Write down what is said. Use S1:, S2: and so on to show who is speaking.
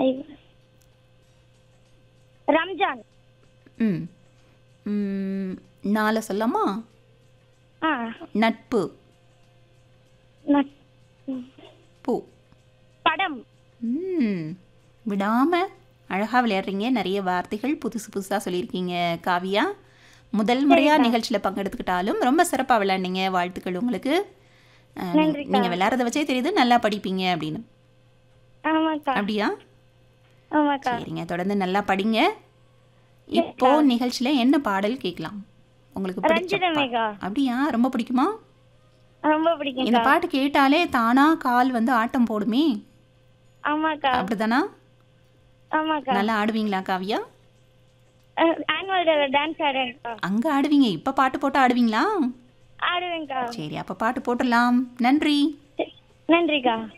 S1: ரம்ஜான்
S2: ம் ம், நாலு சொல்லமா
S1: ஆ
S2: நட்பு
S1: நட்-
S2: பூ
S1: படம்
S2: ம் விடாமல் அழகாக விளையாடுறீங்க நிறைய வார்த்தைகள் புதுசு புதுசாக சொல்லியிருக்கீங்க காவியா முதல் முறையாக நிகழ்ச்சியில் பங்கெடுத்துக்கிட்டாலும் ரொம்ப சிறப்பாக விளையாண்டீங்க வாழ்த்துக்கள் உங்களுக்கு நீங்கள் விளையாடுறத வச்சே தெரியுது நல்லா படிப்பீங்க அப்படின்னு
S1: ஆமாக்கா
S2: அப்படியா
S1: ஆமாக்கா
S2: சரிங்க தொடர்ந்து நல்லா படிங்க இப்போ நிகழ்ச்சியில் என்ன பாடல் கேட்கலாம் உங்களுக்கு பிடிச்ச பா-
S1: ரஞ்சிதமேகா
S2: அப்படியா ரொம்ப பிடிக்குமா
S1: ரொம்ப பிடிக்கும்
S2: இந்த பாட்டு கேட்டாலே தானா கால் வந்து ஆட்டம் போடுமே
S1: ஆமாக்கா
S2: அப்படிதானா
S1: ஆமாக்கா
S2: நல்லா ஆடுவீங்களா காவியா
S1: ஆனுவல் டேல டான்ஸ் ஆடுவேன்க்கா
S2: அங்கே ஆடுவீங்க இப்போ பாட்டு போட்டு ஆடுவீங்களா
S1: ஆடுவேன்க்கா
S2: சரி அப்போ பாட்டு போட்டுடலாம் நன்றி
S1: நன்றிக்கா